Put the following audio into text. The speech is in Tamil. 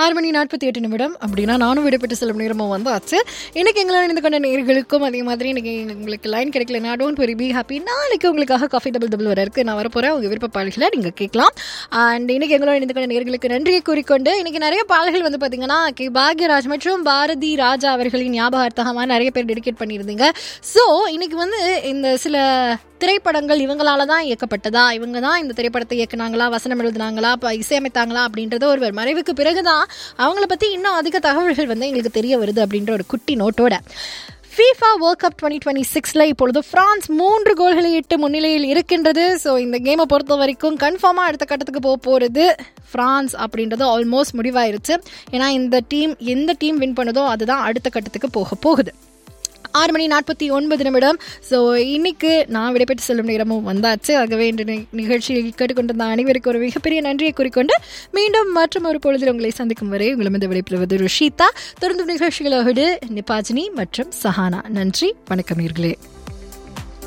ஆறு மணி நாற்பத்தி எட்டு நிமிடம் அப்படின்னா நானும் விடைபெற்று செல்லும் நேரமும் வந்தாச்சு இன்னைக்கு எங்களால் இணைந்து கொண்ட நேர்களுக்கும் அதே மாதிரி இன்னைக்கு உங்களுக்கு லைன் கிடைக்கல டோன்ட் வெரி பி ஹாப்பி நாளைக்கு உங்களுக்காக காஃபி டபுள் டபுள் வர இருக்கு நான் வரப்போறேன் உங்க விருப்ப பாடல்களை நீங்க கேட்கலாம் அண்ட் இன்னைக்கு எங்களோட இணைந்து கொண்ட நேர்களுக்கு நன்றியை கூறிக்கொண்டு இன்னைக்கு நிறைய பாடல்கள் வந்து பாத்தீங்கன்னா கே பாக்யராஜ் மற்றும் பாரதி ராஜா அவர்களின் ஞாபகார்த்தகமாக நிறைய பேர் டெடிகேட் பண்ணியிருந்தீங்க ஸோ இன்னைக்கு வந்து இந்த சில திரைப்படங்கள் இவங்களால தான் இயக்கப்பட்டதா இவங்க தான் இந்த திரைப்படத்தை இயக்குனாங்களா வசனம் எழுதுனாங்களா இப்போ இசையமைத்தாங்களா அப்படின்றத ஒருவர் மறைவுக்கு பிறகுதான் அவங்கள பற்றி இன்னும் அதிக தகவல்கள் வந்து எங்களுக்கு தெரிய வருது அப்படின்ற ஒரு குட்டி நோட்டோட FIFA World Cup twenty twenty சிக்ஸில் இப்பொழுது ஃப்ரான்ஸ் மூன்று கோல்களை இட்டு முன்னிலையில் இருக்கின்றது ஸோ இந்த கேமை பொறுத்த வரைக்கும் கன்ஃபார்மாக அடுத்த கட்டத்துக்கு போக போகிறது ஃப்ரான்ஸ் அப்படின்றது ஆல்மோஸ்ட் முடிவாயிருச்சு ஏன்னா இந்த டீம் எந்த டீம் வின் பண்ணுதோ அதுதான் அடுத்த கட்டத்துக்கு போக போகுது ஆறு மணி நாற்பத்தி ஒன்பது நிமிடம் ஸோ இன்னைக்கு நான் விடைபெற்று செல்லும் நேரமும் வந்தாச்சு ஆகவே இந்த நி- நிகழ்ச்சியை கேட்டுக்கொண்டிருந்த அனைவருக்கும் ஒரு மிகப்பெரிய நன்றியை கூறிக்கொண்டு மீண்டும் மற்றும் ஒரு பொழுதில் உங்களை சந்திக்கும் வரை உங்களிடம் விடைபெறுவது ருஷிதா தொடர்ந்து நிகழ்ச்சிகளோடு நிபாஜினி மற்றும் சஹானா நன்றி வணக்கம் நேர்களே